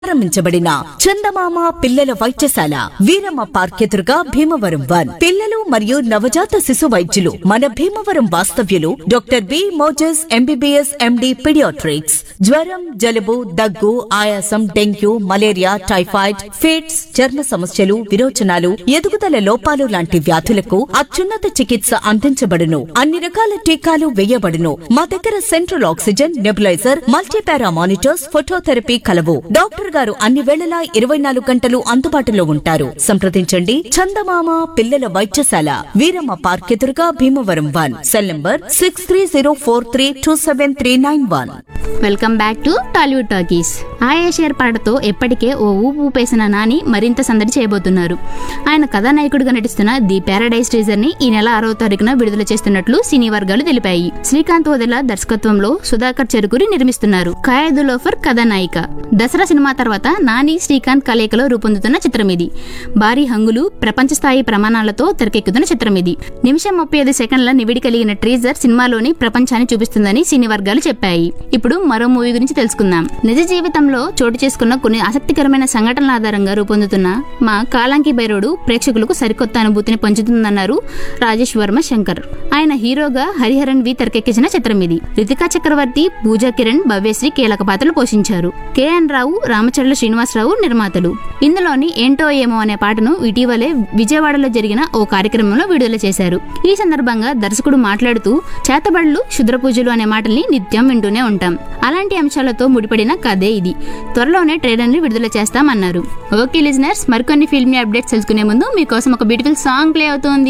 ప్రారంభించబడిన చందమామ పిల్లల వైద్యశాల వీరమ్మ పార్క్ ఎదురుగా భీమవరం వన్ పిల్లలు మరియు నవజాత శిశు వైద్యులు మన భీమవరం వాస్తవ్యులు doctor B Moses MBBS MD paediatrics జ్వరం జలుబు దగ్గు ఆయాసం డెంగ్యూ మలేరియా టైఫాయిడ్ ఫిట్స్ చర్మ సమస్యలు విరోచనాలు ఎదుగుదల లోపాలు లాంటి వ్యాధులకు అత్యున్నత చికిత్స అందించబడును అన్ని రకాల టీకాలు వేయబడును మా దగ్గర central oxygen nebuliser multipara monitors phototherapy కలవు డాక్టర్ గారు అన్ని వేళలా ఇరవై నాలుగు గంటలు అందుబాటులో ఉంటారు సంప్రదించండి చందమామ పిల్లల వైద్యశాల వీరమ్మ పార్క్ ఎదురుగా Bhimavaram one cell number six three zero four three two seven three nine one welcome back to Tollywood talkies Ayesh ఏర్పాటుతో ఎప్పటికే ఓ ఊపు ఊపేసిన నాని మరింత సందడి చేయబోతున్నారు ఆయన కథానాయకుడిగా నటిస్తున్న ది పారాడైజ్ టీజర్ ని ఈ నెల ఆరవ తారీఖున విడుదల చేస్తున్నట్లు సినీ వర్గాలు తెలిపాయి శ్రీకాంత్ వదల దర్శకత్వంలో సుధాకర్ చెరుకురి నిర్మిస్తున్నారు ఖాయదు లోఫర్ కథానాయిక దసరా సినిమా తర్వాత నాని శ్రీకాంత్ కలయికలో రూపొందుతున్న చిత్రం ఇది భారీ హంగులు ప్రపంచ స్థాయి ప్రమాణాలతో తెరకెక్కుతున్న చిత్రం ఇది నిమిషం ముప్పై ఐదు సెకండ్ల నివిడి కలిగిన ట్రీజర్ సినిమాలోని ప్రపంచాన్ని చూపిస్తుందని సినీ వర్గాలు చెప్పాయి ఇప్పుడు మరో మూవీ గురించి తెలుసుకుందాం నిజ జీవితంలో చోటు చేసుకున్న కొన్ని ఆసక్తికరమైన సంఘటనల ఆధారంగా రూపొందుతున్న మా కాలాంకి బైరోడు ప్రేక్షకులకు సరికొత్త అనుభూతిని పంచుతుందన్నారు రాజేష్ వర్మ శంకర్ ఆయన హీరోగా హరిహరన్ వి తెరకెక్కించిన చిత్రం ఇది రితికా చక్రవర్తి పూజా కిరణ్ భవ్యశ్రీ కీలక పాత్రలు పోషించారు కేఎన్ రావు రామచంద్ర శ్రీనివాసరావు నిర్మాతలు ఇందులోని ఏంటో ఏమో అనే పాటను ఇటీవలే విజయవాడలో జరిగిన ఓ కార్యక్రమంలో విడుదల చేశారు ఈ సందర్భంగా దర్శకుడు మాట్లాడుతూ చేతబడులు క్షుద్ర పూజలు అనే మాటల్ని నిత్యం వింటూనే ఉంటాం అలాంటి అంశాలతో ముడిపడిన కథే ఇది త్వరలోనే ట్రైలర్ని విడుదల చేస్తామన్నారు ఓకే లిజనర్స్ మరికొన్ని ఫిల్మీ అప్డేట్స్ తెలుసుకునే ముందు మీకోసం ఒక బ్యూటిఫుల్ సాంగ్ ప్లే అవుతోంది